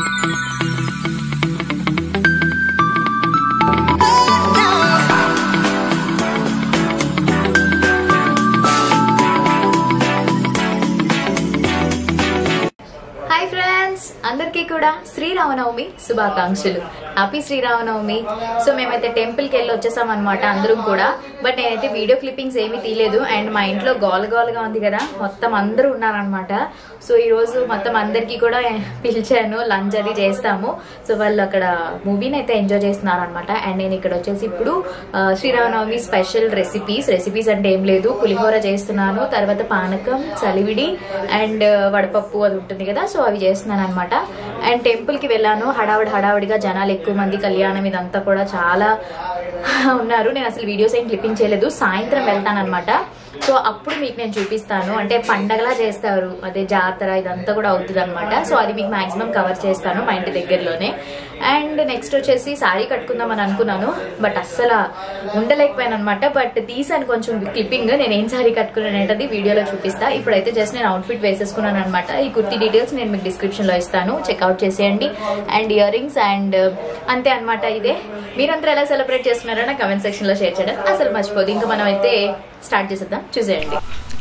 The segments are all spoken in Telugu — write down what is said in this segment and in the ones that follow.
హాయ్ ఫ్రెండ్స్ అందరికీ కూడా శ్రీరామనవమి శుభాకాంక్షలు హ్యాపీ శ్రీరామనవమి సో మేమైతే టెంపుల్ కి వెళ్ళి వచ్చేసాం అనమాట అందరం కూడా బట్ నేనైతే వీడియో క్లిప్పింగ్స్ ఏమీ తీయలేదు అండ్ మా ఇంట్లో గోల గోలగా ఉంది కదా మొత్తం అందరూ ఉన్నారనమాట సో ఈ రోజు మొత్తం అందరికీ కూడా పిలిచాను లంచ్ అది చేస్తాము సో వాళ్ళు అక్కడ మూవీని అయితే ఎంజాయ్ చేస్తున్నారు అనమాట అండ్ నేను ఇక్కడ వచ్చేసి ఇప్పుడు ఆ, శ్రీరామనవమి స్పెషల్ రెసిపీస్ రెసిపీస్ అంటే ఏం లేదు పులిహోర చేస్తున్నాను తర్వాత పానకం చలివిడి అండ్ వడపప్పు అది ఉంటుంది కదా సో అవి చేస్తున్నాను అనమాట అండ్ టెంపుల్ కి వెళ్ళాను హడావిడి హడావిడిగా జనాలు ఎక్కువ మంది కళ్యాణం ఇదంతా కూడా చాలా ఉన్నారు నేను అసలు వీడియోస్ ఏం క్లిప్పింగ్ చేయలేదు సాయంత్రం వెళ్తాను అనమాట సో అప్పుడు మీకు నేను చూపిస్తాను అంటే పండగలా చేస్తారు అదే జాతర ఇదంతా కూడా అవుతుంది అనమాట సో అది మీకు మాక్సిమం కవర్ చేస్తాను మా ఇంటి దగ్గరలోనే అండ్ నెక్స్ట్ వచ్చేసి శారీ కట్టుకుందాం అని అనుకున్నాను బట్ అస్సలు ఉండలేకపోయాను అనమాట బట్ తీసాను కొంచెం క్లిప్పింగ్ నేను ఏం శారీ కట్టుకున్నాను ఏంటది వీడియోలో చూపిస్తా ఇప్పుడైతే జస్ట్ నేను అవుట్ఫిట్ వేసేసుకున్నాను అనమాట ఈ కుర్తి డీటెయిల్స్ నేను మీకు డిస్క్రిప్షన్ లో ఇస్తాను చెక్అవుట్ చేసేయండి అండ్ ఇయర్ రింగ్స్ అండ్ అంతే అనమాట ఇదే మీరంతా ఎలా సెలబ్రేట్ చేస్తున్నారో నా కమెంట్ సెక్షన్ లో షేర్ చేయడం అసలు మర్చిపోదు ఇంకా మనం అయితే స్టార్ట్ చేసేద్దాం చూసేయండి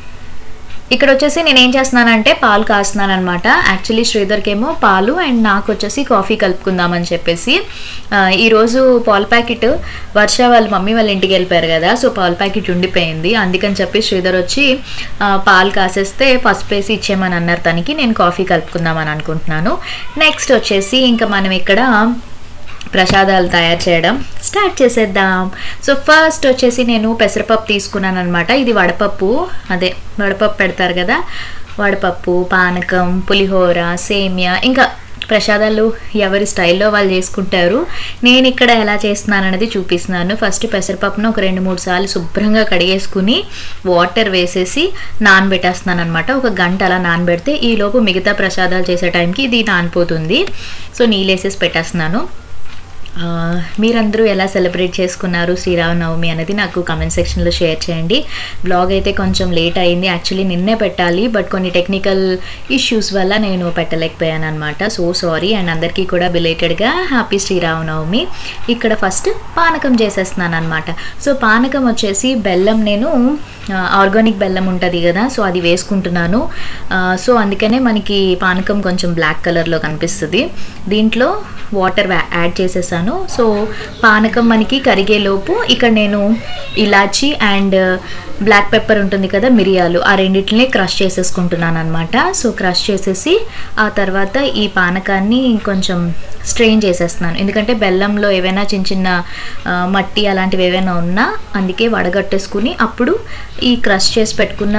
ఇక్కడ వచ్చేసి నేను ఏం చేస్తున్నానంటే పాలు కాస్తున్నాను అనమాట యాక్చువల్లీ శ్రీధర్కి ఏమో పాలు అండ్ నాకు వచ్చేసి కాఫీ కలుపుకుందామని చెప్పేసి ఆ, ఈరోజు పాల ప్యాకెట్ వర్ష వాళ్ళ మమ్మీ వాళ్ళ ఇంటికి వెళ్ళిపోయారు కదా సో పాల ప్యాకెట్ ఉండిపోయింది అందుకని చెప్పి శ్రీధర్ వచ్చి ఆ, పాలు కాసేస్తే పసుపు వేసి ఇచ్చేయమని అన్నారు తనకి నేను కాఫీ కలుపుకుందామని అనుకుంటున్నాను నెక్స్ట్ వచ్చేసి ఇంకా మనం ఇక్కడ ప్రసాదాలు తయారు చేయడం స్టార్ట్ చేసేద్దాం సో ఫస్ట్ వచ్చేసి నేను పెసరపప్పు తీసుకున్నాను అనమాట ఇది వడపప్పు అదే వడపప్పు పెడతారు కదా వడపప్పు పానకం పులిహోర సేమియా ఇంకా ప్రసాదాలు ఎవరి స్టైల్లో వాళ్ళు చేసుకుంటారు నేను ఇక్కడ ఎలా చేస్తున్నాను అనేది చూపిస్తున్నాను ఫస్ట్ పెసరపప్పును ఒక రెండు మూడు సార్లు శుభ్రంగా కడిగేసుకుని వాటర్ వేసేసి నానబెట్టేస్తున్నాను అనమాట ఒక గంట అలా నానబెడితే ఈలోపు మిగతా ప్రసాదాలు చేసే టైంకి ఇది నానిపోతుంది సో నీళ్ళు వేసేసి పెట్టేస్తున్నాను ఆ, మీరందరూ ఎలా సెలబ్రేట్ చేసుకున్నారు శ్రీరామనవమి అనేది నాకు కమెంట్ సెక్షన్లో షేర్ చేయండి బ్లాగ్ అయితే కొంచెం లేట్ అయింది యాక్చువల్లీ నిన్నే పెట్టాలి బట్ కొన్ని టెక్నికల్ ఇష్యూస్ వల్ల నేను పెట్టలేకపోయాను అనమాట సో సారీ అండ్ అందరికీ కూడా బిలేటెడ్గా హ్యాపీ శ్రీరామనవమి ఇక్కడ ఫస్ట్ పానకం చేసేస్తున్నాను అనమాట సో పానకం వచ్చేసి బెల్లం నేను ఆర్గానిక్ బెల్లం ఉంటుంది కదా సో అది వేసుకుంటున్నాను ఆ, సో అందుకనే మనకి పానకం కొంచెం బ్లాక్ కలర్లో కనిపిస్తుంది దీంట్లో వాటర్ యాడ్ చేసేసాను సో పానకం మనకి కరిగేలోపు ఇక్కడ నేను ఇలాచి అండ్ బ్లాక్ పెప్పర్ ఉంటుంది కదా మిరియాలు ఆ రెండింటిని క్రష్ చేసేసుకుంటున్నాను అనమాట సో క్రష్ చేసేసి ఆ తర్వాత ఈ పానకాన్ని కొంచెం స్ట్రెయిన్ చేసేస్తున్నాను ఎందుకంటే బెల్లంలో ఏవైనా చిన్న చిన్న ఆ, మట్టి అలాంటివి ఏవైనా ఉన్నా అందుకే వడగట్టేసుకుని అప్పుడు ఈ క్రష్ చేసి పెట్టుకున్న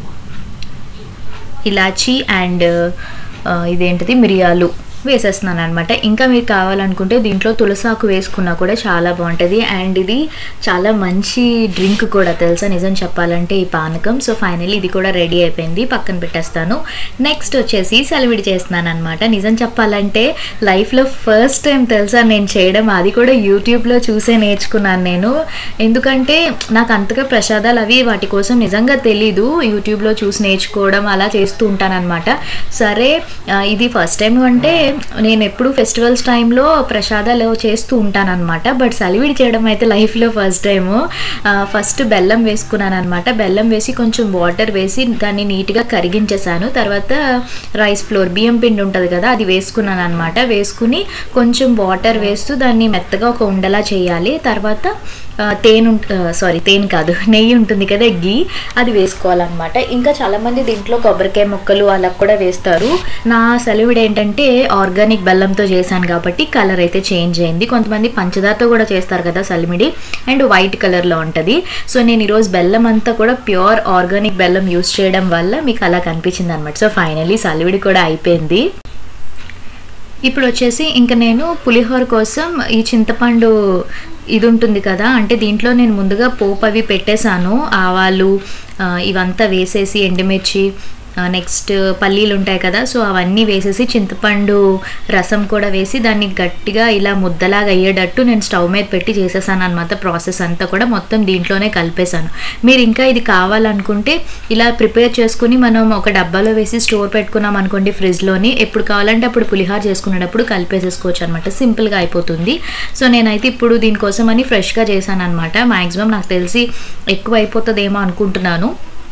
ఇలాచి అండ్ ఆ, ఇదేంటిది మిరియాలు వేసేస్తున్నాను అనమాట ఇంకా మీరు కావాలనుకుంటే దీంట్లో తులసాకు వేసుకున్నా కూడా చాలా బాగుంటుంది అండ్ ఇది చాలా మంచి డ్రింక్ కూడా తెలుసా నిజం చెప్పాలంటే ఈ పానకం సో ఫైనల్లీ ఇది కూడా రెడీ అయిపోయింది పక్కన పెట్టేస్తాను నెక్స్ట్ వచ్చేసి సెలవిడి చేస్తున్నాను అనమాట నిజం చెప్పాలంటే లైఫ్లో ఫస్ట్ టైం తెలుసా నేను చేయడం అది కూడా యూట్యూబ్లో చూసే నేర్చుకున్నాను నేను ఎందుకంటే నాకు అంతగా ప్రసాదాలు అవి వాటి కోసం నిజంగా తెలీదు యూట్యూబ్లో చూసి నేర్చుకోవడం అలా చేస్తూ ఉంటానన్నమాట సరే ఆ, ఇది ఫస్ట్ టైం అంటే నేను ఎప్పుడు ఫెస్టివల్స్ టైంలో ప్రసాదాలు చేస్తూ ఉంటానన్నమాట బట్ సలివిడి చేయడం అయితే లైఫ్లో ఫస్ట్ టైము ఫస్ట్ బెల్లం వేసుకున్నాను అనమాట బెల్లం వేసి కొంచెం వాటర్ వేసి దాన్ని నీట్గా కరిగించేసాను తర్వాత రైస్ ఫ్లోర్ బియ్యం పిండి ఉంటుంది కదా అది వేసుకున్నాను అనమాట వేసుకుని కొంచెం వాటర్ వేస్తూ దాన్ని మెత్తగా ఒక ఉండలా చేయాలి తర్వాత ఆ, తేనె సారీ తేనె కాదు నెయ్యి ఉంటుంది కదా గీ అది వేసుకోవాలన్నమాట ఇంకా చాలామంది దీంట్లో కొబ్బరికాయ ముక్కలు అలా కూడా వేస్తారు నా సెలవిడి ఏంటంటే ఆర్గానిక్ బెల్లంతో చేశాను కాబట్టి కలర్ అయితే చేంజ్ అయింది కొంతమంది పంచదారతో కూడా చేస్తారు కదా సలిమిడి అండ్ వైట్ కలర్లో ఉంటుంది సో నేను ఈరోజు బెల్లం అంతా కూడా ప్యూర్ ఆర్గానిక్ బెల్లం యూస్ చేయడం వల్ల మీకు అలా కనిపించింది అనమాట సో ఫైనలీ సలివిడి కూడా అయిపోయింది ఇప్పుడు వచ్చేసి ఇంకా నేను పులిహోర కోసం ఈ చింతపండు ఇది ఉంటుంది కదా అంటే దీంట్లో నేను ముందుగా పోపు అవి పెట్టేశాను ఆవాలు ఆ, ఇవంతా వేసేసి ఎండుమిర్చి నెక్స్ట్ పల్లీలు ఉంటాయి కదా సో అవన్నీ వేసేసి చింతపండు రసం కూడా వేసి దాన్ని గట్టిగా ఇలా ముద్దలాగా అయ్యేటట్టు నేను స్టవ్ మీద పెట్టి చేసేసాను అనమాట ప్రాసెస్ అంతా కూడా మొత్తం దీంట్లోనే కలిపేశాను మీరు ఇంకా ఇది కావాలనుకుంటే ఇలా ప్రిపేర్ చేసుకుని మనం ఒక డబ్బాలో వేసి స్టోర్ పెట్టుకున్నాం అనుకోండి ఫ్రిడ్జ్లోని ఎప్పుడు కావాలంటే అప్పుడు పులిహార చేసుకునేటప్పుడు కలిపేసేసుకోవచ్చు అనమాట సింపుల్గా అయిపోతుంది సో నేనైతే ఇప్పుడు దీనికోసం అని ఫ్రెష్గా చేశాను అనమాట మ్యాక్సిమం నాకు తెలిసి ఎక్కువ అయిపోతుందేమో అనుకుంటున్నాను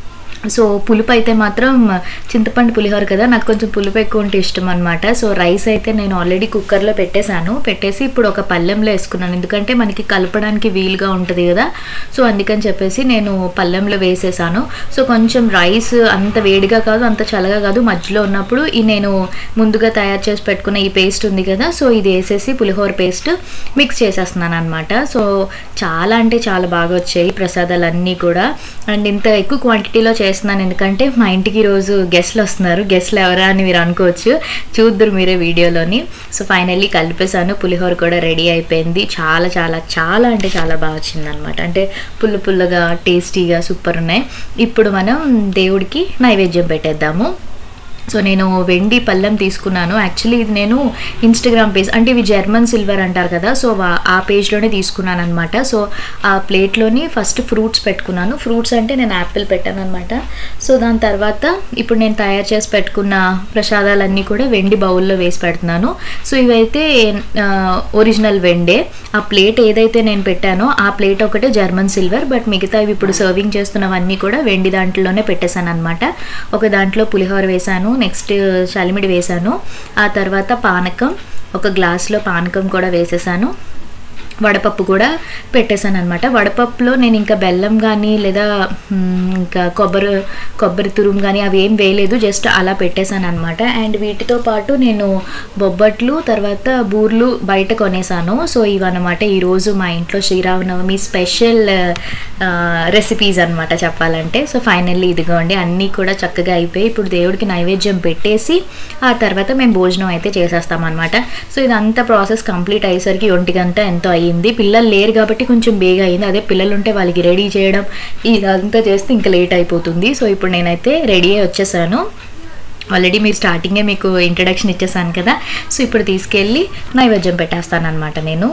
సో పులుపు అయితే మాత్రం చింతపండు పులిహోర కదా నాకు కొంచెం పులుపు ఎక్కువ ఉంటే ఇష్టం అనమాట సో రైస్ అయితే నేను ఆల్రెడీ కుక్కర్లో పెట్టేశాను పెట్టేసి ఇప్పుడు ఒక పళ్ళెంలో వేసుకున్నాను ఎందుకంటే మనకి కలపడానికి వీలుగా ఉంటుంది కదా సో అందుకని చెప్పేసి నేను పళ్ళెంలో వేసేసాను సో కొంచెం రైస్ అంత వేడిగా కాదు అంత చల్లగా కాదు మధ్యలో ఉన్నప్పుడు ఈ నేను ముందుగా తయారు చేసి పెట్టుకున్న ఈ పేస్ట్ ఉంది కదా సో ఇది వేసేసి పులిహోర పేస్ట్ మిక్స్ చేసేస్తున్నాను అనమాట సో చాలా అంటే చాలా బాగా వచ్చాయి ప్రసాదాలు అన్నీ కూడా అండ్ ఇంత ఎక్కువ క్వాంటిటీలో చేస్తున్నాను ఎందుకంటే మా ఇంటికి ఈరోజు గెస్ట్లు వస్తున్నారు గెస్ట్లు ఎవరా అని మీరు అనుకోవచ్చు చూద్దరు మీరే వీడియోలోని సో ఫైనల్లీ కలిపేశాను పులిహోర కూడా రెడీ అయిపోయింది చాలా చాలా చాలా అంటే చాలా బాగా వచ్చింది అనమాట అంటే పుల్ల పుల్లగా టేస్టీగా సూపర్ ఉన్నాయి ఇప్పుడు మనం దేవుడికి నైవేద్యం పెట్టేద్దాము సో నేను వెండి పళ్ళెం తీసుకున్నాను యాక్చువల్లీ ఇది నేను ఇన్స్టాగ్రామ్ పేజ్ అంటే ఇవి జర్మన్ సిల్వర్ అంటారు కదా సో వా- ఆ పేజ్లోనే తీసుకున్నాను అనమాట సో ఆ ప్లేట్లోని ఫస్ట్ ఫ్రూట్స్ పెట్టుకున్నాను ఫ్రూట్స్ అంటే నేను యాపిల్ పెట్టాను అనమాట సో దాని తర్వాత ఇప్పుడు నేను తయారు చేసి పెట్టుకున్న ప్రసాదాలన్నీ కూడా వెండి బౌల్లో వేసి పెడుతున్నాను సో ఇవైతే ఆ, ఒరిజినల్ వెండే ఆ ప్లేట్ ఏదైతే నేను పెట్టానో ఆ ప్లేట్ ఒకటే జర్మన్ సిల్వర్ బట్ మిగతా ఇవి ఇప్పుడు సర్వింగ్ చేస్తున్నవన్నీ కూడా వెండి దాంట్లోనే పెట్టేశాను అనమాట ఒక దాంట్లో పులిహోర వేశాను నెక్స్ట్ చలిమిడి వేశాను ఆ తర్వాత పానకం ఒక గ్లాస్లో పానకం కూడా వేసేసాను వడపప్పు కూడా పెట్టేశాను అనమాట వడపప్పులో నేను ఇంకా బెల్లం కానీ లేదా మ్, ఇంకా కొబ్బరి కొబ్బరి తురుము కానీ అవి ఏం వేయలేదు జస్ట్ అలా పెట్టేశాను అనమాట అండ్ వీటితో పాటు నేను బొబ్బట్లు తర్వాత బూర్లు బయట కొనేసాను సో ఇవన్నమాట ఈరోజు మా ఇంట్లో శ్రీరామనవమి స్పెషల్ రెసిపీస్ అనమాట చెప్పాలంటే సో ఫైనల్లీ ఇదిగోండి అన్నీ కూడా చక్కగా అయిపోయి ఇప్పుడు దేవుడికి నైవేద్యం పెట్టేసి ఆ తర్వాత మేము భోజనం అయితే చేసేస్తాం అనమాట సో ఇదంతా ప్రాసెస్ కంప్లీట్ అయ్యేసరికి ఒంటి గంట ఎంతో అయ్యింది పిల్లలు లేరు కాబట్టి కొంచెం బేగా అయింది అదే పిల్లలు ఉంటే వాళ్ళకి రెడీ చేయడం ఇదంతా చేస్తే ఇంకా లేట్ అయిపోతుంది సో ఇప్పుడు నేనైతే రెడీ అయ్యి వచ్చేసాను ఆల్రెడీ మీరు స్టార్టింగే మీకు ఇంట్రడక్షన్ ఇచ్చేసాను కదా సో ఇప్పుడు తీసుకెళ్ళి నైవేద్యం పెట్టేస్తాను అనమాట నేను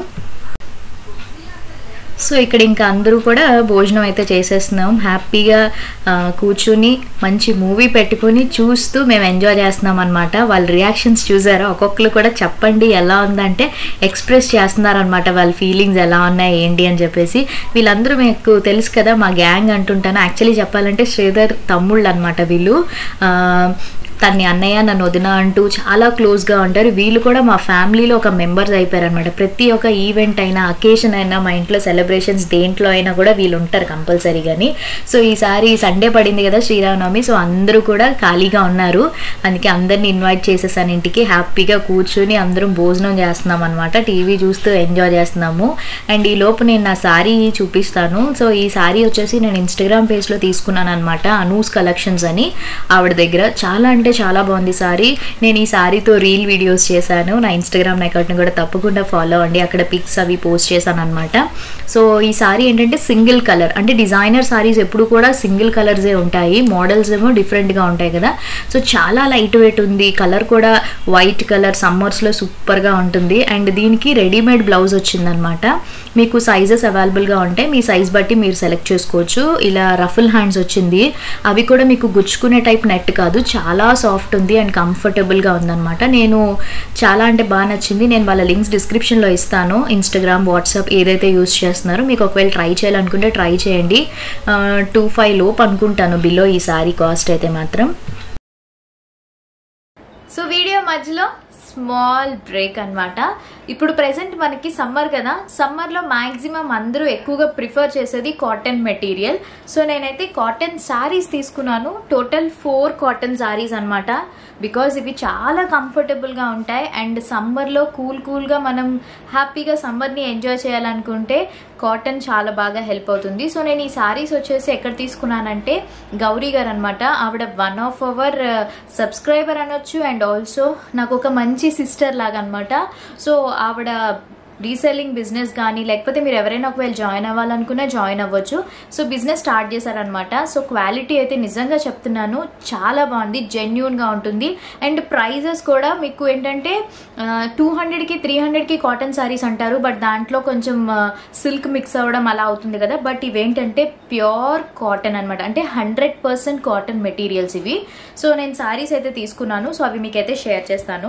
సో ఇక్కడ ఇంకా అందరూ కూడా భోజనం అయితే చేసేస్తున్నాం హ్యాపీగా ఆ, కూర్చుని మంచి మూవీ పెట్టుకుని చూస్తూ మేము ఎంజాయ్ చేస్తున్నాం అనమాట వాళ్ళ రియాక్షన్స్ చూసారా ఒక్కొక్కరు కూడా చెప్పండి ఎలా ఉందంటే ఎక్స్ప్రెస్ చేస్తున్నారనమాట వాళ్ళ ఫీలింగ్స్ ఎలా ఉన్నాయి ఏంటి అని చెప్పేసి వీళ్ళందరూ మీకు తెలుసు కదా మా గ్యాంగ్ అంటుంటాను యాక్చువల్లీ చెప్పాలంటే శ్రీధర్ తమ్ముళ్ళు అనమాట వీళ్ళు ఆ, తన్ని అన్నయ్య నన్ను వదిన అంటూ చాలా క్లోజ్గా ఉంటారు వీళ్ళు కూడా మా ఫ్యామిలీలో ఒక మెంబర్స్ అయిపోయారు అనమాట ప్రతి ఒక్క ఈవెంట్ అయినా అకేషన్ అయినా మా ఇంట్లో సెలబ్రేషన్స్ దేంట్లో అయినా కూడా వీళ్ళు ఉంటారు కంపల్సరీగాని సో ఈసారి సండే పడింది కదా శ్రీరామనవమి సో అందరూ కూడా ఖాళీగా ఉన్నారు అందుకే అందరిని ఇన్వైట్ చేసేసాను ఇంటికి హ్యాపీగా కూర్చుని అందరం భోజనం చేస్తున్నాం అనమాట టీవీ చూస్తూ ఎంజాయ్ చేస్తున్నాము అండ్ ఈ లోపు నేను నా శారీ చూపిస్తాను సో ఈ శారీ వచ్చేసి నేను ఇన్స్టాగ్రామ్ పేజ్లో తీసుకున్నాను అనమాట అనూస్ కలెక్షన్స్ అని ఆవిడ దగ్గర చాలా అంటే చాలా బాగుంది సారీ నేను ఈ సారీతో రీల్ వీడియోస్ చేశాను నా ఇన్స్టాగ్రామ్ అకౌంట్ని కూడా తప్పకుండా ఫాలో అవ్వండి అక్కడ పిక్స్ అవి పోస్ట్ చేశాను అనమాట సో ఈ సారీ ఏంటంటే సింగిల్ కలర్ అంటే డిజైనర్ సారీస్ ఎప్పుడు కూడా సింగిల్ కలర్సే ఉంటాయి మోడల్స్ ఏమో డిఫరెంట్గా ఉంటాయి కదా సో చాలా లైట్ వెయిట్ ఉంది కలర్ కూడా వైట్ కలర్ సమ్మర్స్లో సూపర్గా ఉంటుంది అండ్ దీనికి రెడీమేడ్ బ్లౌజ్ వచ్చిందనమాట మీకు సైజెస్ అవైలబుల్గా ఉంటాయి మీ సైజ్ బట్టి మీరు సెలెక్ట్ చేసుకోవచ్చు ఇలా రఫుల్ హ్యాండ్స్ వచ్చింది అవి కూడా మీకు గుచ్చుకునే టైప్ నెట్ కాదు చాలా సాఫ్ట్ ఉంది అండ్ కంఫర్టబుల్గా ఉందన్నమాట నేను చాలా అంటే బాగా నచ్చింది నేను వాళ్ళ లింక్స్ డిస్క్రిప్షన్లో ఇస్తాను ఇన్స్టాగ్రామ్ వాట్సాప్ ఏదైతే యూస్ చేస్తున్నారో మీకు ఒకవేళ ట్రై చేయాలనుకుంటే ట్రై చేయండి టూ ఫైవ్ లోపు అనుకుంటాను బిలో ఈ సారీ కాస్ట్ అయితే మాత్రం సో వీడియో మధ్యలో స్మాల్ బ్రేక్ అన్నమాట ఇప్పుడు ప్రెసెంట్ మనకి సమ్మర్ కదా సమ్మర్లో మ్యాక్సిమం అందరూ ఎక్కువగా ప్రిఫర్ చేసేది కాటన్ మెటీరియల్ సో నేనైతే కాటన్ శారీస్ తీసుకున్నాను టోటల్ ఫోర్ కాటన్ శారీస్ అన్నమాట బికాజ్ ఇవి చాలా కంఫర్టబుల్గా ఉంటాయి అండ్ సమ్మర్లో కూల్ కూల్గా మనం హ్యాపీగా సమ్మర్ని ఎంజాయ్ చేయాలనుకుంటే కాటన్ చాలా బాగా హెల్ప్ అవుతుంది సో నేను ఈ శారీస్ వచ్చేసి ఎక్కడ తీసుకున్నానంటే గౌరీ గారు అనమాట ఆవిడ వన్ ఆఫ్ అవర్ సబ్స్క్రైబర్ అనొచ్చు అండ్ ఆల్సో నాకు ఒక మంచి సిస్టర్ లాగా అనమాట సో ఆవిడ రీసెల్లింగ్ బిజినెస్ కానీ లేకపోతే మీరు ఎవరైనా ఒకవేళ జాయిన్ అవ్వాలనుకున్నా జాయిన్ అవ్వచ్చు సో బిజినెస్ స్టార్ట్ చేశారనమాట సో క్వాలిటీ అయితే నిజంగా చెప్తున్నాను చాలా బాగుంది జెన్యున్గా ఉంటుంది అండ్ ప్రైజెస్ కూడా మీకు ఏంటంటే టూ హండ్రెడ్కి త్రీ హండ్రెడ్కి కాటన్ శారీస్ అంటారు బట్ దాంట్లో కొంచెం సిల్క్ మిక్స్ అవ్వడం అలా అవుతుంది కదా బట్ ఇవేంటంటే ప్యూర్ కాటన్ అనమాట అంటే హండ్రెడ్ పర్సెంట్ కాటన్ మెటీరియల్స్ ఇవి సో నేను శారీస్ అయితే తీసుకున్నాను సో అవి మీకైతే షేర్ చేస్తాను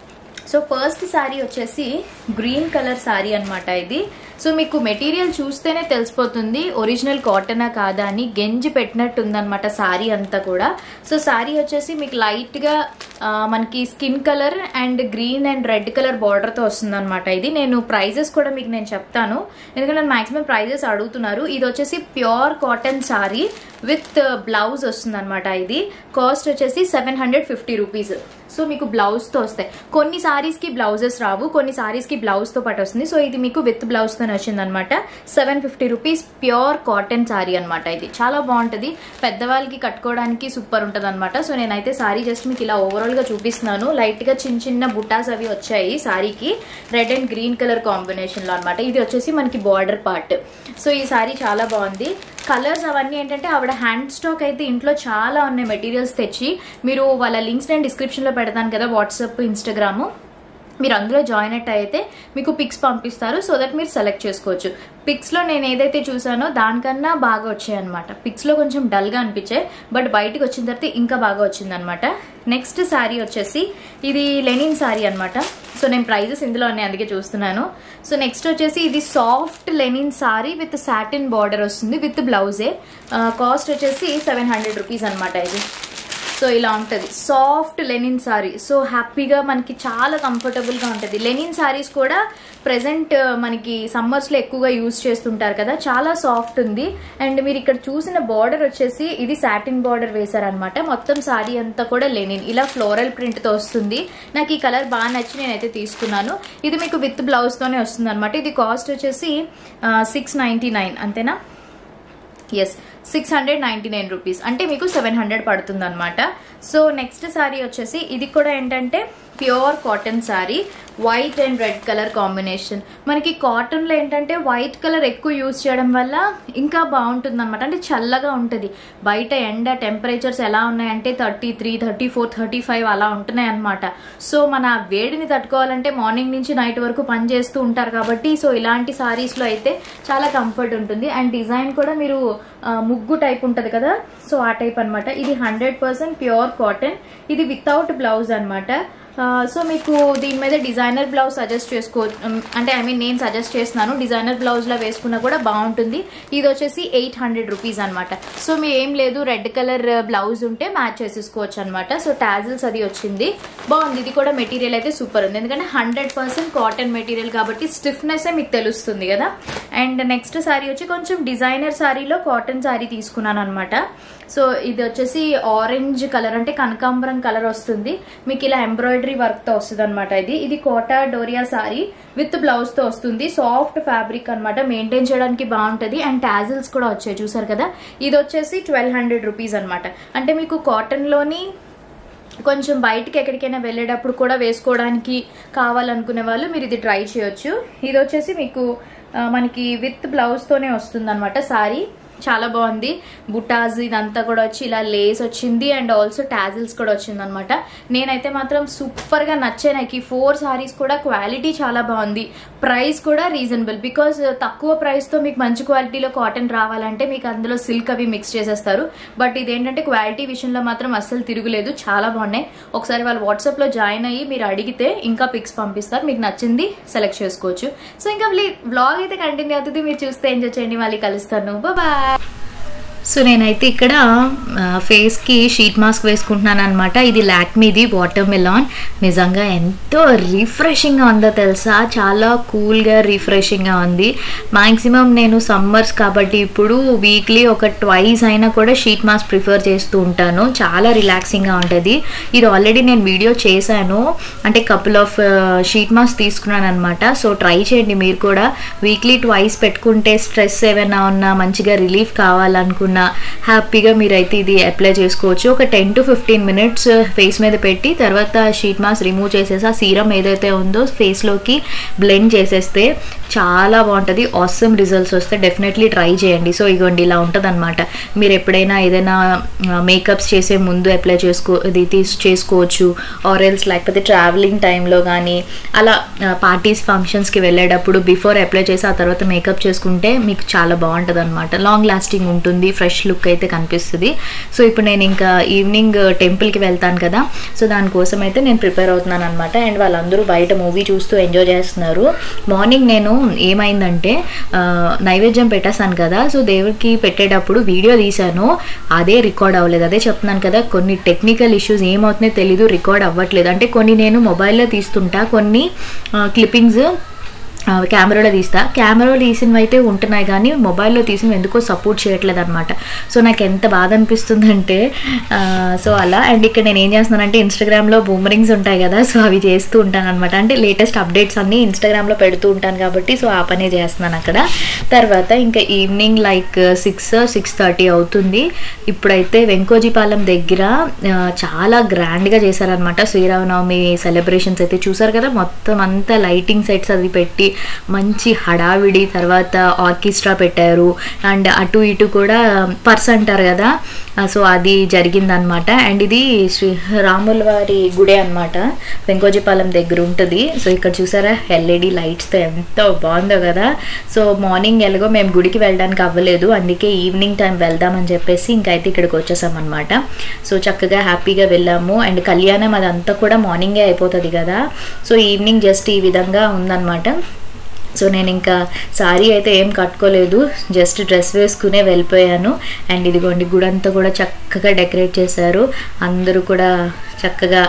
సో ఫస్ట్ శారీ వచ్చేసి గ్రీన్ కలర్ శారీ అనమాట ఇది సో మీకు మెటీరియల్ చూస్తేనే తెలిసిపోతుంది ఒరిజినల్ కాటనా కాదా అని గెంజి పెట్టినట్టు ఉందన్నమాట శారీ అంతా కూడా సో శారీ వచ్చేసి మీకు లైట్గా మనకి skin colour and green and red colour బార్డర్తో వస్తుంది అనమాట ఇది నేను ప్రైజెస్ కూడా మీకు నేను చెప్తాను ఎందుకంటే మాక్సిమం ప్రైజెస్ అడుగుతున్నారు ఇది వచ్చేసి pure cotton sari with blouse వస్తుంది అనమాట ఇది కాస్ట్ వచ్చేసి seven hundred fifty rupees so మీకు బ్లౌజ్తో వస్తాయి కొన్ని సారీస్కి బ్లౌజెస్ రావు కొన్ని సారీస్కి బ్లౌజ్తో పాటు వస్తుంది సో ఇది మీకు విత్ బ్లౌజ్తో వచ్చింది అనమాట seven fifty rupees pure cotton sari అనమాట ఇది చాలా బాగుంటుంది పెద్దవాళ్ళకి కట్టుకోవడానికి సూపర్ ఉంటుంది అనమాట సో నేనైతే శారీ జస్ట్ మీకు ఇలా ఓవరాల్గా చూపిస్తున్నాను లైట్గా చిన్న చిన్న బుటాస్ అవి వచ్చాయి శారీకి రెడ్ అండ్ గ్రీన్ కలర్ కాంబినేషన్లో అనమాట ఇది వచ్చేసి మనకి బార్డర్ పార్ట్ సో ఈ శారీ చాలా బాగుంది కలర్స్ అవన్నీ ఏంటంటే ఆవిడ హ్యాండ్ స్టాక్ అయితే ఇంట్లో చాలా ఉన్నాయి మెటీరియల్స్ తెచ్చి మీరు వాళ్ళ లింక్స్ నేను డిస్క్రిప్షన్లో పెడతాను కదా వాట్సాప్ ఇన్స్టాగ్రాము మీరు అందులో జాయిన్ అట్ అయితే మీకు పిక్స్ పంపిస్తారు సో దట్ మీరు సెలెక్ట్ చేసుకోవచ్చు పిక్స్లో నేను ఏదైతే చూసానో దానికన్నా బాగా వచ్చాయి అనమాట పిక్స్లో కొంచెం డల్గా అనిపించాయి బట్ బయటకు వచ్చిన తర్వాత ఇంకా బాగా వచ్చిందనమాట నెక్స్ట్ శారీ వచ్చేసి ఇది లెనిన్ శారీ అనమాట సో నేను ప్రైజెస్ ఇందులో ఉన్నాయి అందుకే చూస్తున్నాను సో నెక్స్ట్ వచ్చేసి ఇది soft linen sari with satin border వస్తుంది విత్ బ్లౌజే కాస్ట్ వచ్చేసి సెవెన్ హండ్రెడ్ రూపీస్ అనమాట ఇది సో ఇలా ఉంటుంది సాఫ్ట్ లెనిన్ సారీ సో హ్యాపీగా మనకి చాలా కంఫర్టబుల్గా ఉంటుంది లెనిన్ సారీస్ కూడా ప్రజెంట్ మనకి సమ్మర్స్లో ఎక్కువగా యూజ్ చేస్తుంటారు కదా చాలా సాఫ్ట్ ఉంది అండ్ మీరు ఇక్కడ చూసిన బార్డర్ వచ్చేసి ఇది సాటిన్ బార్డర్ వేశారనమాట మొత్తం సారీ అంతా కూడా లెనిన్ ఇలా ఫ్లోరల్ ప్రింట్తో వస్తుంది నాకు ఈ కలర్ బాగా నచ్చి నేనైతే తీసుకున్నాను ఇది మీకు విత్ బ్లౌజ్తోనే వస్తుంది అనమాట ఇది కాస్ట్ వచ్చేసి సిక్స్ అంతేనా yes six hundred ninety nine rupees అంటే మీకు సెవెన్ హండ్రెడ్ పడుతుంది అనమాట సో నెక్స్ట్ శారీ వచ్చేసి ఇది కూడా ఏంటంటే pure cotton sari white and red colour combination మనకి కాటన్లో ఏంటంటే వైట్ కలర్ ఎక్కువ యూజ్ చేయడం వల్ల ఇంకా బాగుంటుంది అనమాట అంటే చల్లగా ఉంటుంది బయట ఎండ టెంపరేచర్స్ ఎలా ఉన్నాయంటే thirty three thirty four thirty five అలా ఉంటున్నాయి అనమాట సో మన వేడిని తట్టుకోవాలంటే మార్నింగ్ నుంచి నైట్ వరకు పని చేస్తూ ఉంటారు కాబట్టి సో ఇలాంటి సారీస్లో అయితే చాలా కంఫర్ట్ ఉంటుంది అండ్ డిజైన్ కూడా మీరు ముగ్గు టైప్ ఉంటుంది కదా సో ఆ టైప్ అనమాట ఇది హండ్రెడ్ పర్సెంట్ ప్యూర్ కాటన్ ఇది వితౌట్ బ్లౌజ్ అనమాట సో మీకు దీని మీద డిజైనర్ బ్లౌజ్ సజెస్ట్ చేసుకో అంటే ఐ మీన్ నేను సజెస్ట్ చేస్తున్నాను డిజైనర్ బ్లౌజ్లో వేసుకున్నా కూడా బాగుంటుంది ఇది వచ్చేసి ఎయిట్ హండ్రెడ్ రూపీస్ అనమాట సో మీ ఏం లేదు రెడ్ కలర్ బ్లౌజ్ ఉంటే మ్యాచ్ చేసేసుకోవచ్చు అనమాట సో టాజిల్స్ అది వచ్చింది బాగుంది ఇది కూడా మెటీరియల్ అయితే సూపర్ ఉంది ఎందుకంటే హండ్రెడ్ పర్సెంట్ కాటన్ మెటీరియల్ కాబట్టి స్టిఫ్నెస్ మీకు తెలుస్తుంది కదా అండ్ నెక్స్ట్ శారీ వచ్చి కొంచెం డిజైనర్ శారీలో కాటన్ శారీ తీసుకున్నాను అనమాట సో ఇది వచ్చేసి ఆరెంజ్ కలర్ అంటే కనకాంబరం కలర్ వస్తుంది మీకు ఇలా ఎంబ్రాయిడరీ వర్క్ తో వస్తుంది అనమాట ఇది ఇది కోటా డోరియా సారీ విత్ బ్లౌజ్ తో వస్తుంది సాఫ్ట్ ఫ్యాబ్రిక్ అనమాట మెయింటైన్ చేయడానికి బాగుంటుంది అండ్ టాజిల్స్ కూడా వచ్చాయి చూసారు కదా ఇది వచ్చేసి ట్వెల్వ్ హండ్రెడ్ రూపీస్ అనమాట అంటే మీకు కాటన్ లోని కొంచెం బయటికి ఎక్కడికైనా వెళ్ళేటప్పుడు కూడా వేసుకోవడానికి కావాలనుకునే వాళ్ళు మీరు ఇది ట్రై చేయొచ్చు ఇది వచ్చేసి మీకు మనకి విత్ బ్లౌజ్తోనే వస్తుంది అనమాట సారీ చాలా బాగుంది బుటాజ్ ఇదంతా కూడా వచ్చి ఇలా లేస్ వచ్చింది అండ్ ఆల్సో టాజిల్స్ కూడా వచ్చింది అనమాట నేనైతే మాత్రం సూపర్ గా నచ్చాయి నాకు ఈ ఫోర్ సారీస్ కూడా క్వాలిటీ చాలా బాగుంది ప్రైస్ కూడా రీజనబుల్ బికాస్ తక్కువ ప్రైస్ తో మీకు మంచి క్వాలిటీలో కాటన్ రావాలంటే మీకు అందులో సిల్క్ అవి మిక్స్ చేసేస్తారు బట్ ఇదేంటంటే క్వాలిటీ విషయంలో మాత్రం అస్సలు తిరుగులేదు చాలా బాగున్నాయి ఒకసారి వాళ్ళు వాట్సాప్ లో జాయిన్ అయ్యి మీరు అడిగితే ఇంకా పిక్స్ పంపిస్తారు మీకు నచ్చింది సెలెక్ట్ చేసుకోవచ్చు సో ఇంకా బ్లాగ్ అయితే కంటిన్యూ అవుతుంది మీరు చూస్తే ఎంజాయ్ చేయండి మళ్ళీ కలుస్తాను బాయ్ సో నేనైతే ఇక్కడ ఫేస్కి షీట్ మాస్క్ వేసుకుంటున్నాను అనమాట ఇది లాక్మీది వాటర్ మిలాన్ నిజంగా ఎంతో రిఫ్రెషింగ్గా ఉందో తెలుసా చాలా కూల్గా రిఫ్రెషింగ్గా ఉంది మ్యాక్సిమం నేను సమ్మర్స్ కాబట్టి ఇప్పుడు వీక్లీ ఒక ట్వైస్ అయినా కూడా షీట్ మాస్క్ ప్రిఫర్ చేస్తూ ఉంటాను చాలా రిలాక్సింగ్గా ఉంటుంది ఇది ఆల్రెడీ నేను వీడియో చేశాను అంటే కపుల్ ఆఫ్ షీట్ మాస్క్ తీసుకున్నాను అనమాట సో ట్రై చేయండి మీరు కూడా వీక్లీ ట్వైస్ పెట్టుకుంటే స్ట్రెస్ ఏమైనా ఉన్నా మంచిగా రిలీఫ్ కావాలనుకుంటే లేకున్నా హ్యాపీగా మీరైతే ఇది అప్లై చేసుకోవచ్చు ఒక ten to fifteen minutes face మీద పెట్టి తర్వాత షీట్ మాస్క్ రిమూవ్ చేసేసి ఆ సీరం ఏదైతే ఉందో ఫేస్లోకి బ్లెండ్ చేసేస్తే చాలా బాగుంటుంది ఆసమ్ రిజల్ట్స్ వస్తే డెఫినెట్లీ ట్రై చేయండి సో ఇగోండి ఇలా ఉంటుంది అనమాట మీరు ఎప్పుడైనా ఏదైనా మేకప్స్ చేసే ముందు అప్లై చేసుకో ఇది తీసి చేసుకోవచ్చు ఆర్ ఎల్స్ లేకపోతే ట్రావెలింగ్ టైంలో కానీ అలా పార్టీస్ ఫంక్షన్స్కి వెళ్ళేటప్పుడు బిఫోర్ అప్లై చేసి ఆ తర్వాత మేకప్ చేసుకుంటే మీకు చాలా బాగుంటుంది అనమాట లాంగ్ లాస్టింగ్ ఉంటుంది ఫ్రెష్ లుక్ అయితే కనిపిస్తుంది సో ఇప్పుడు నేను ఇంకా ఈవినింగ్ టెంపుల్కి వెళ్తాను కదా సో దానికోసం అయితే నేను ప్రిపేర్ అవుతున్నాను అనమాట అండ్ వాళ్ళందరూ బయట మూవీ చూస్తూ ఎంజాయ్ చేస్తున్నారు మార్నింగ్ నేను ఏమైందంటే ఆ, నైవేద్యం పెట్టేస్తాను కదా సో దేవుడికి పెట్టేటప్పుడు వీడియో తీశాను అదే రికార్డ్ అవ్వలేదు అదే చెప్తున్నాను కదా కొన్ని టెక్నికల్ ఇష్యూస్ ఏమవుతున్నాయో తెలీదు రికార్డ్ అవ్వట్లేదు అంటే కొన్ని నేను మొబైల్లో తీస్తుంటా కొన్ని క్లిప్పింగ్స్ కెమెరాలో తీస్తా కెమెరాలో తీసినవి అయితే ఉంటున్నాయి కానీ మొబైల్లో తీసినవి ఎందుకో సపోర్ట్ చేయట్లేదు అనమాట సో నాకు ఎంత బాధ అనిపిస్తుందంటే ఆ, సో అలా అండ్ ఇక్కడ నేను ఏం చేస్తున్నానంటే ఇన్స్టాగ్రామ్లో బూమరింగ్స్ ఉంటాయి కదా సో అవి చేస్తూ ఉంటాను అనమాట అంటే లేటెస్ట్ అప్డేట్స్ అన్నీ ఇన్స్టాగ్రామ్లో పెడుతూ ఉంటాను కాబట్టి సో ఆ పనే చేస్తున్నాను అక్కడ తర్వాత ఇంకా evening like six six thirty అవుతుంది ఇప్పుడైతే వెంకోజీపాలెం దగ్గర ఆ, చాలా గ్రాండ్గా చేశారనమాట శ్రీరామనవమి సెలబ్రేషన్స్ అయితే చూసారు కదా మొత్తం అంతా లైటింగ్ సెట్స్ అది పెట్టి మంచి హడావిడి తర్వాత ఆర్కెస్ట్రా పెట్టారు అండ్ అటు ఇటు కూడా పర్స్ అంటారు కదా ఆ, సో అది జరిగిందనమాట అండ్ ఇది శ్రీ రాముల వారి గుడి అనమాట వెంకోజీపాలెం దగ్గర ఉంటుంది సో ఇక్కడ చూసారా ఎల్ఈడి లైట్స్తో ఎంత బాగుందో కదా సో మార్నింగ్ ఎలాగో మేము గుడికి వెళ్ళడానికి అవ్వలేదు అందుకే ఈవినింగ్ టైం వెళ్దామని చెప్పేసి ఇంకైతే ఇక్కడికి వచ్చేసాం అనమాట సో చక్కగా హ్యాపీగా వెళ్ళాము అండ్ కళ్యాణం అదంతా కూడా మార్నింగే అయిపోతుంది కదా సో ఈవినింగ్ జస్ట్ ఈ విధంగా ఉందన్నమాట సో నేను ఇంకా సారీ అయితే ఏం కట్టుకోలేదు జస్ట్ డ్రెస్ వేసుకునే వెళ్ళిపోయాను అండ్ ఇదిగోండి గుడంతా కూడా చక్కగా డెకరేట్ చేశారు అందరూ కూడా చక్కగా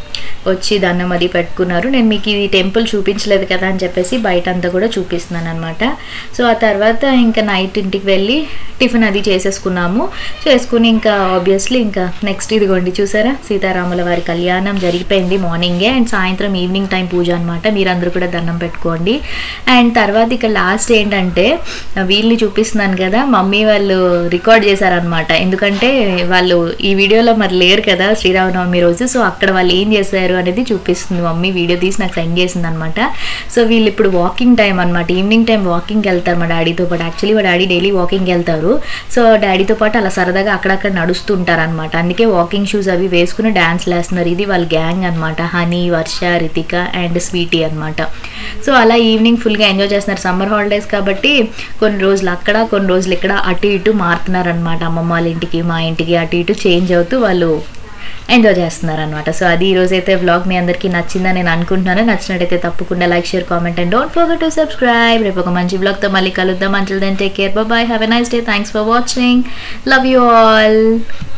వచ్చి దండం అది పెట్టుకున్నారు నేను మీకు ఇది టెంపుల్ చూపించలేదు కదా అని చెప్పేసి బయట అంతా కూడా చూపిస్తున్నాను అనమాట సో ఆ తర్వాత ఇంకా నైట్ ఇంటికి వెళ్ళి టిఫిన్ అది చేసేసుకున్నాము చేసుకుని ఇంకా ఆబ్వియస్లీ ఇంకా నెక్స్ట్ ఇదిగోండి చూసారా సీతారాముల వారి కళ్యాణం జరిగిపోయింది మార్నింగే అండ్ సాయంత్రం ఈవినింగ్ టైం పూజ అనమాట మీరందరూ కూడా దండం పెట్టుకోండి అండ్ తర్వాత ఇక లాస్ట్ ఏంటంటే వీళ్ళని చూపిస్తున్నాను కదా మమ్మీ వాళ్ళు రికార్డ్ చేశారనమాట ఎందుకంటే వాళ్ళు ఈ వీడియోలో మరి లేరు కదా శ్రీరామనవమి రోజు సో అక్కడ వాళ్ళు ఏం చేశారు అనేది చూపిస్తుంది మమ్మీ వీడియో తీసి నాకు సెండ్ చేసింది అనమాట సో వీళ్ళు ఇప్పుడు వాకింగ్ టైం అనమాట ఈవినింగ్ టైం వాకింగ్కి వెళ్తారు మా డాడీతో పాటు యాక్చువల్లీ మా డాడీ డైలీ వాకింగ్కి వెళ్తారు సో డాడీతో పాటు అలా సరదాగా అక్కడక్కడ నడుస్తుంటారు అనమాట అందుకే వాకింగ్ షూస్ అవి వేసుకుని డాన్స్ వేస్తున్నారు ఇది వాళ్ళ గ్యాంగ్ అనమాట Honey Varsha Rithika and Sweety అనమాట సో అలా ఈవినింగ్ ఫుల్గా ఎంజాయ్ చేస్తున్నారు సమ్మర్ హాలిడేస్ కాబట్టి కొన్ని రోజులు అక్కడ కొన్ని రోజులు ఇక్కడ అటు ఇటు మారుతున్నారు అనమాట అమ్మమ్మ వాళ్ళ ఇంటికి మా ఇంటికి అటు ఇటు చేంజ్ అవుతూ వాళ్ళు ఎంజాయ్ చేస్తున్నారు అనమాట సో అది ఈ రోజు అయితే వ్లాగ్ మీ అందరికీ నచ్చిందని నేను అనుకుంటున్నాను నచ్చినట్టయితే తప్పకుండా like share comment and don't forget to subscribe రేపు ఒక మంచి వ్లాగ్తో మళ్ళీ కలుద్దాం until then take care bye have a nice day thanks for watching love you all